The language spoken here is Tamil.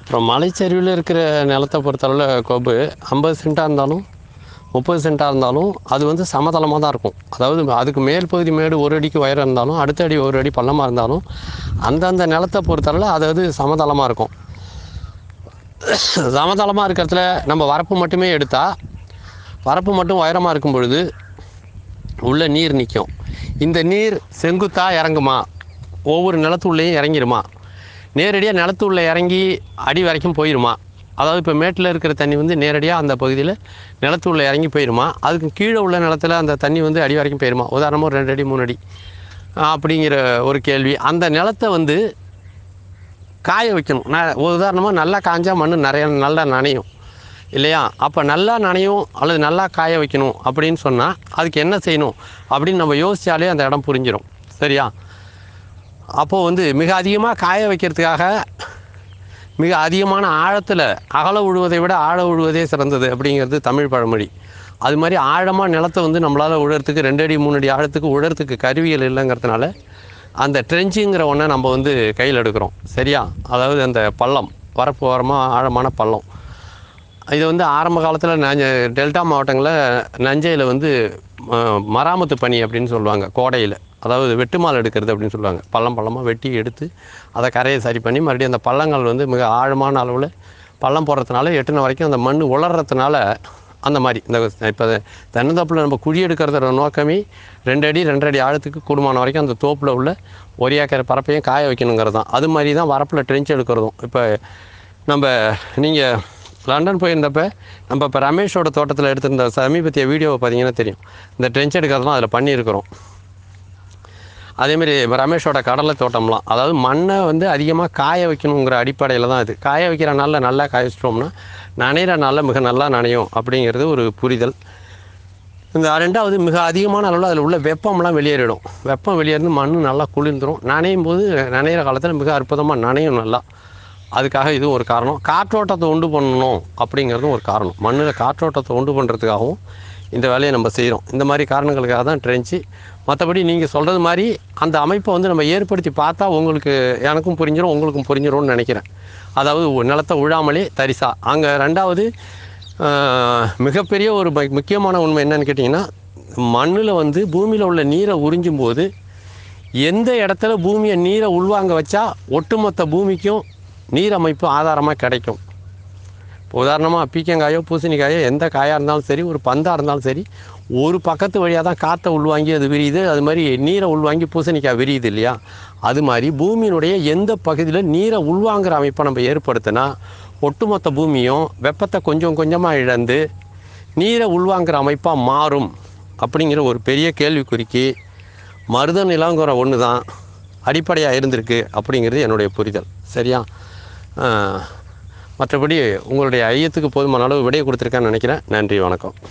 அப்புறம் மலைச்சரிவில் இருக்கிற நிலத்தை பொறுத்தளவில் கொம்பு ஐம்பது சென்ட்டாக இருந்தாலும் முப்பது சென்ட்டாக இருந்தாலும் அது வந்து சமதளமாக தான் இருக்கும் அதாவது அதுக்கு மேல் பகுதி மேடு ஒரு அடிக்கு உயரம் இருந்தாலும் அடுத்த அடி ஒரு அடி பள்ளமாக இருந்தாலும் அந்தந்த நிலத்தை பொறுத்தளவில் அது அது சமதளமாக இருக்கும் சமதளமாக இருக்கிறதுல நம்ம வரப்பு மட்டுமே எடுத்தால் வரப்பு மட்டும் உயரமாக இருக்கும் பொழுது உள்ள நீர் நிற்கும் இந்த நீர் செங்குத்தாக இறங்குமா ஒவ்வொரு நிலத்துள்ளேயும் இறங்கிருமா நேரடியாக நிலத்துள்ள இறங்கி அடி வரைக்கும் போயிருமா அதாவது இப்போ மேட்டில் இருக்கிற தண்ணி வந்து நேரடியாக அந்த பகுதியில் நிலத்துள்ள இறங்கி போயிருமா அதுக்கு கீழே உள்ள நிலத்துல அந்த தண்ணி வந்து அடி வரைக்கும் போயிருமா உதாரணமாக ஒரு ரெண்டு அடி மூணு அடி அப்படிங்கிற ஒரு கேள்வி அந்த நிலத்தை வந்து காய வைக்கணும் நான் உதாரணமாக நல்லா காஞ்சா மண் நிறைய நல்லா நனையும் இல்லையா அப்போ நல்லா நனையும் அல்லது நல்லா காய வைக்கணும் அப்படின்னு சொன்னால் அதுக்கு என்ன செய்யணும் அப்படின்னு நம்ம யோசித்தாலே அந்த இடம் புரிஞ்சிடும் சரியா அப்போது வந்து மிக அதிகமாக காய வைக்கிறதுக்காக மிக அதிகமான ஆழத்தில் அகல உழுவதை விட ஆழ உழுவதே சிறந்தது அப்படிங்கிறது தமிழ் பழமொழி அது மாதிரி ஆழமாக நிலத்தை வந்து நம்மளால் உழறதுக்கு ரெண்டு அடி மூணு அடி ஆழத்துக்கு உழறதுக்கு கருவிகள் இல்லைங்கிறதுனால அந்த ட்ரெஞ்சுங்கிற ஒன்றை நம்ம வந்து கையில் எடுக்கிறோம் சரியா அதாவது அந்த பள்ளம் வரப்பு ஓரமாக ஆழமான பள்ளம் இது வந்து ஆரம்ப காலத்தில் நஞ்ச டெல்டா மாவட்டங்களில் நஞ்சையில் வந்து அஹ், மராமத்து பணி அப்படின்னு சொல்லுவாங்க கோடையில் அதாவது வெட்டுமால் எடுக்கிறது அப்படின்னு சொல்லுவாங்க பள்ளம் பள்ளமாக வெட்டி எடுத்து அதை கரையை சரி பண்ணி மறுபடியும் அந்த பள்ளங்கள் வந்து மிக ஆழமான அளவில் பள்ளம் போடுறதுனால எட்டுன வரைக்கும் அந்த மண் உலர்றதுனால அந்த மாதிரி இந்த இப்போ தென்னந்தோப்பில் நம்ம குழி எடுக்கிறதோட நோக்கமே ரெண்டு அடி ரெண்டரை அடி ஆழத்துக்கு கூடுமான வரைக்கும் அந்த தோப்பில் உள்ள ஒரு ஏக்கர் பரப்பையும் காய வைக்கணுங்கிறது தான் அது மாதிரி தான் வரப்பில் ட்ரென்ச் எடுக்கிறதும் இப்போ நம்ம நீங்கள் லண்டன் போயிருந்தப்ப நம்ம இப்போ ரமேஷோட தோட்டத்தில் எடுத்திருந்த சமீபத்திய வீடியோவை பார்த்தீங்கன்னா தெரியும் இந்த ட்ரென்ச் எடுக்கிறதுலாம் அதில் பண்ணியிருக்கிறோம் அதேமாரி ரமேஷோட கடலை தோட்டம்லாம் அதாவது மண்ணை வந்து அதிகமாக காய வைக்கணுங்கிற அடிப்படையில் தான் இது காய வைக்கிற நாளில் நல்லா காய வச்சிட்டோம்னா நனைகிற நாளில் மிக நல்லா நனையும் அப்படிங்கிறது ஒரு புரிதல் இந்த ரெண்டாவது மிக அதிகமான அளவில் அதில் உள்ள வெப்பம்லாம் வெளியேறிடும் வெப்பம் வெளியேறிந்து மண் நல்லா குளிர்ந்துடும் நனையும் போது நனைகிற காலத்தில் மிக அற்புதமாக நனையும் நல்லா அதுக்காக இதுவும் ஒரு காரணம் காற்றோட்டத்தை உண்டு பண்ணணும் அப்படிங்கிறதும் ஒரு காரணம் மண்ணில் காற்றோட்டத்தை உண்டு பண்ணுறதுக்காகவும் இந்த வேலையை நம்ம செய்கிறோம் இந்த மாதிரி காரணங்களுக்காக தான் ட்ரென்ச்சு மற்றபடி நீங்கள் சொல்கிறது மாதிரி அந்த அமைப்பை வந்து நம்ம ஏற்படுத்தி பார்த்தா உங்களுக்கு எனக்கும் புரிஞ்சிடும் உங்களுக்கும் புரிஞ்சிடும்னு நினைக்கிறேன் அதாவது ஒரு நிலத்தை உழாமலே தரிசா அங்கே ரெண்டாவது ஆஹ், மிகப்பெரிய ஒரு மு- முக்கியமான உண்மை என்னன்னு கேட்டிங்கன்னா மண்ணில் வந்து பூமியில் உள்ள நீரை உறிஞ்சும் போது எந்த இடத்துல பூமியை நீரை உள்வாங்க வச்சா ஒட்டுமொத்த பூமிக்கும் நீர் அமைப்பு ஆதாரமாக கிடைக்கும் இப்போ உதாரணமாக பீக்கங்காயோ பூசணிக்காயோ எந்த காயாக இருந்தாலும் சரி ஒரு பந்தாக இருந்தாலும் சரி ஒரு பக்கத்து வழியாக தான் காற்றை உள்வாங்கி அது விரியுது அது மாதிரி நீரை உள்வாங்கி பூசணிக்காய் விரியுது இல்லையா அது மாதிரி பூமியினுடைய எந்த பகுதியில் நீரை உள்வாங்குற அமைப்பை நம்ம ஏற்படுத்தினா ஒட்டுமொத்த பூமியும் வெப்பத்தை கொஞ்சம் கொஞ்சமாக இழந்து நீரை உள்வாங்குற அமைப்பாக மாறும் அப்படிங்கிற ஒரு பெரிய கேள்விக்குறிக்கு மருத நிலங்கிற ஒன்று தான் அடிப்படையாக இருந்திருக்கு அப்படிங்கிறது என்னுடைய புரிதல் சரியா ஆஹ், மற்றபடி உங்களுடைய ஐயத்துக்கு போதுமான அளவு விடையை கொடுத்துருக்கேன்னு நினைக்கிறேன் நன்றி வணக்கம்